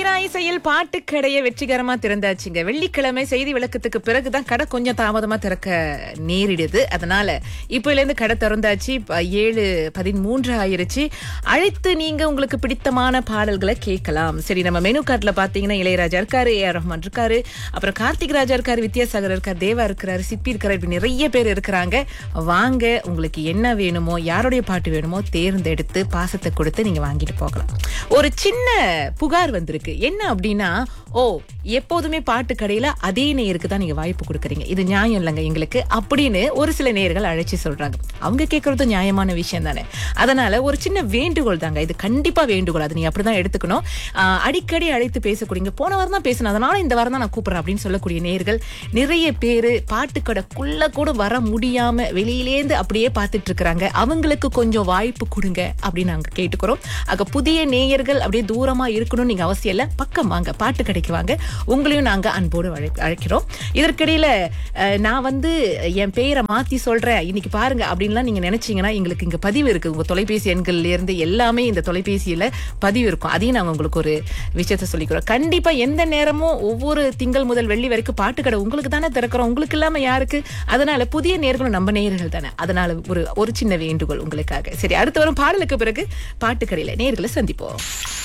தீராய் செயல் பாட்டு கடையை வெற்றிகரமா திறந்தாச்சுங்க வெள்ளிக்கிழமை செய்தி விளக்கத்துக்கு பிறகுதான் கடை கொஞ்சம் தாமதமா திறக்க நேரிடுது அதனால இப்பல இருந்து கடை திறந்தாச்சு இப்ப ஏழு பதிமூன்று ஆயிருச்சு அழைத்து நீங்க உங்களுக்கு பிடித்தமான பாடல்களை கேட்கலாம் சரி நம்ம மெனு கார்ட்ல பாத்தீங்கன்னா இளையராஜா இருக்காரு ஏ ஆர் ரஹ்மான் இருக்காரு அப்புறம் கார்த்திக் ராஜா இருக்காரு வித்யாசாகர் இருக்காரு தேவா இருக்கிறாரு சிப்பி இருக்காரு இப்படி நிறைய பேர் இருக்கிறாங்க வாங்க உங்களுக்கு என்ன வேணுமோ யாருடைய பாட்டு வேணுமோ தேர்ந்தெடுத்து பாசத்தை கொடுத்து நீங்க வாங்கிட்டு போகலாம் ஒரு சின்ன புகார் வந்திருக்கு என்ன அப்படின்னா ஓ எப்போதுமே பாட்டு கடையில அதே நேருக்கு தான் நீங்க வாய்ப்பு கொடுக்குறீங்க இது நியாயம் இல்லைங்க எங்களுக்கு அப்படின்னு ஒரு சில நேர்கள் அழைச்சி சொல்றாங்க அவங்க கேட்கறது நியாயமான விஷயம் தானே அதனால ஒரு சின்ன வேண்டுகோள் தாங்க இது கண்டிப்பா வேண்டுகோள் அது நீ அப்படிதான் எடுத்துக்கணும் ஆஹ் அடிக்கடி அழைத்து பேசக்கூடியங்க போன வாரம் தான் பேசணும் அதனால இந்த வாரம் தான் நான் கூப்பிடுறேன் அப்படின்னு சொல்லக்கூடிய நேர்கள் நிறைய பேரு பாட்டு கடைக்குள்ள கூட வர முடியாம வெளியிலேந்து அப்படியே பார்த்துட்டு இருக்கிறாங்க அவங்களுக்கு கொஞ்சம் வாய்ப்பு கொடுங்க அப்படின்னு நாங்க கேட்டுக்கிறோம் ஆக புதிய நேயர்கள் அப்படியே தூரமா இருக்கணும்னு நீங்க அவசியம் இல்ல பக்கம் வாங்க பாட்டு கடைக்கு வாங்க உங்களையும் நாங்க அன்போடு அழை- அழைக்கிறோம் இதற்கிடையில அஹ், நான் வந்து என் பெயரை மாத்தி சொல்றேன் இன்னைக்கு பாருங்க அப்படின்லாம் நீங்க நினைச்சீங்கன்னா எங்களுக்கு இங்க பதிவு இருக்கு உங்க தொலைபேசி எண்கள்ல இருந்து எல்லாமே இந்த தொலைபேசியில பதிவு இருக்கும் அதையும் நாங்க உங்களுக்கு ஒரு விஷயத்த சொல்லிக்கிறோம் கண்டிப்பா எந்த நேரமும் ஒவ்வொரு திங்கள் முதல் வெள்ளி வரைக்கும் பாட்டு கடை உங்களுக்கு தானே திறக்கிறோம் உங்களுக்கு இல்லாம யாருக்கு அதனால புதிய நேர்களும் நம்ம நேர்கள் தானே அதனால ஒரு ஒரு சின்ன வேண்டுகோள் உங்களுக்காக சரி அடுத்து வரும் பாடலுக்கு பிறகு பாட்டு கடையில நேர்களை சந்திப்போம்